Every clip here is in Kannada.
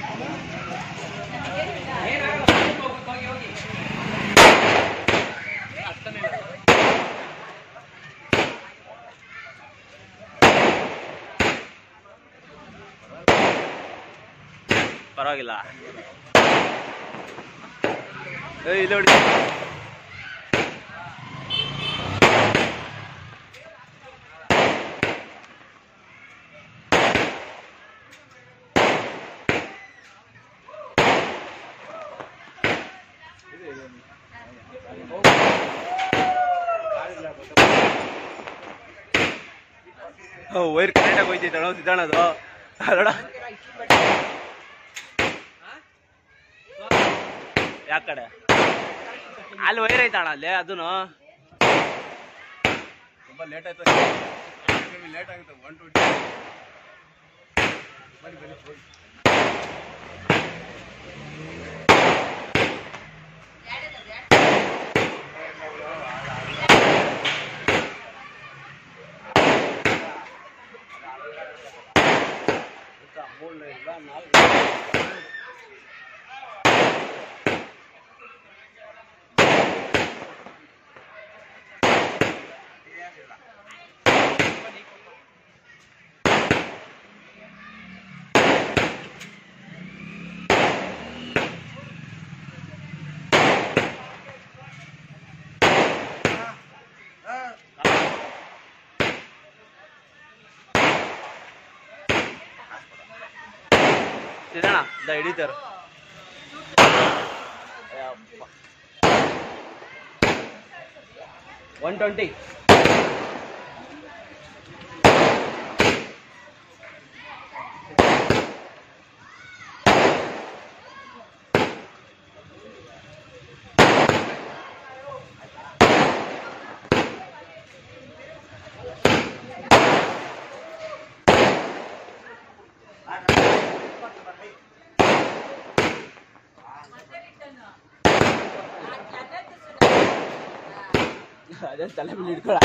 ಪರವಾಗಿಲ್ಲ ಏಯ್ ಇಲ್ಲಿ ಹೊಡಿ ವೈರ್ ಕರೆಕ್ಟಾಗಿ ಹೋಯ್ತೈತೆ ಅಣ್ಣ ಸಿದ್ದಣ್ಣದು ಅಲ್ಲೋಡ ಯಾವ ಕಡೆ ಅಲ್ಲಿ ವೈರ್ ಐತಣ್ಣ ಅಲ್ಲಿ ಅದನ್ನು ತುಂಬಾ ಲೇಟ್ ಆಯ್ತು ಲೇಟ್ ಆಗುತ್ತೆ ಒನ್ ಟ್ವೆಂಟಿ ಬನ್ನಿ ಬನ್ನಿ ಹೋಗಿ. ಸಿದ್ದಣ್ಣ ಇದ ಹಿಡಿತಾರ ಒನ್ ಟ್ವೆಂಟಿ ಅದೇ ತಲೆ ಮೇಲೆ ಹಿಡ್ಕೊಳ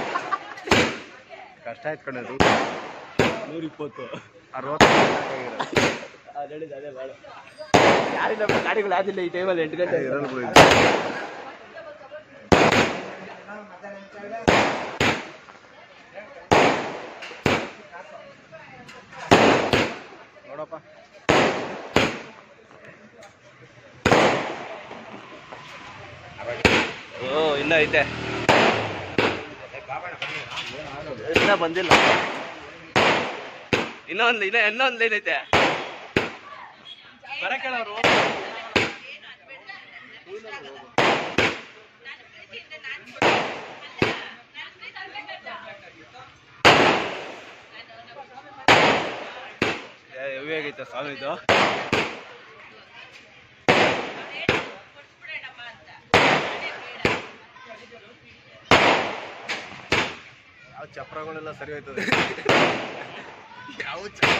ಕಷ್ಟ ಆಯ್ತು ಕಣದು ನೂರ ಇಪ್ಪತ್ತು ಅರವತ್ತು ಅದ್ ಹೇಳಿದ್ದು ಅದೇ ಬೇಡ ಯಾರಿಲ್ಲ ಬಿಡು, ಗಾಡಿಗಳು ಯಾವ್ದಿಲ್ಲ ಈ ಟೈಮಲ್ಲಿ ಎಂಟು ಗಂಟೆ ಇರಲ್ಲ ಬಿಡು ಇದು. ನೋಡಪ್ಪ ಓ ಇನ್ನ ಐತೆ ಇನ್ನ ಬಂದಿಲ್ಲ ಇನ್ನೊಂದು ಇನ್ನ ಇನ್ನೊಂದು ಲೈನ್ ಐತೆ ಬರಕ್ಕೆ ಹೇಳೋರು ಹೆವಿ ಆಗೈತೆ ಸ್ವಾಮಿ ಇದು ಯಾವ ಚಪ್ರಗಳೆಲ್ಲ ಸರಿ ಹೋಯ್ತದೆ ಯಾವ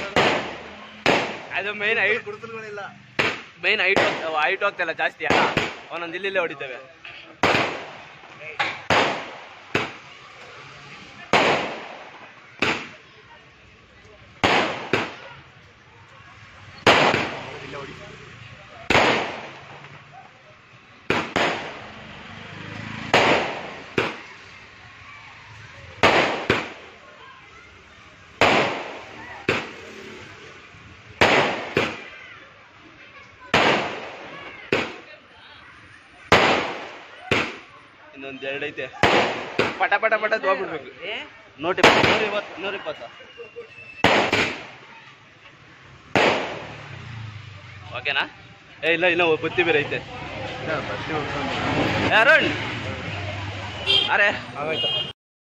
ಅದು ಮೈನ್ ಹೈಟ್ ಗುರುತುಗಳಿಲ್ಲ ಮೈನ್ ಹೈಟ್ ಹೈಟ್ ಹೋಗ್ತಲ್ಲ ಜಾಸ್ತಿ ಅಲ್ಲ ಒಂದೊಂದು ಇಲ್ಲಿಲ್ಲೇ ಹೊಡಿತೇವೆ ಇಲ್ಲ ಹೊಡಿ ಇನ್ನೊಂದು ಎರಡು ಐತೆ ಪಟ ಪಟ ಪಟ ಹೋಗ್ಬಿಡ್ಬೇಕು ನೂಟ ಇಪ್ಪತ್ತು ನೂರ ಇವತ್ತು ನೂರ ಇಪ್ಪತ್ತು ಓಕೆನಾ ಏ ಇಲ್ಲ ಇಲ್ಲ ಬತ್ತಿ ಬೇರೆ ಐತೆ ಬತ್ತಿ ಹೊಡ್ಕೊಂಡು ಏ, ಅರುಣ್ ಅರೆ ಆಗೋಯ್ತು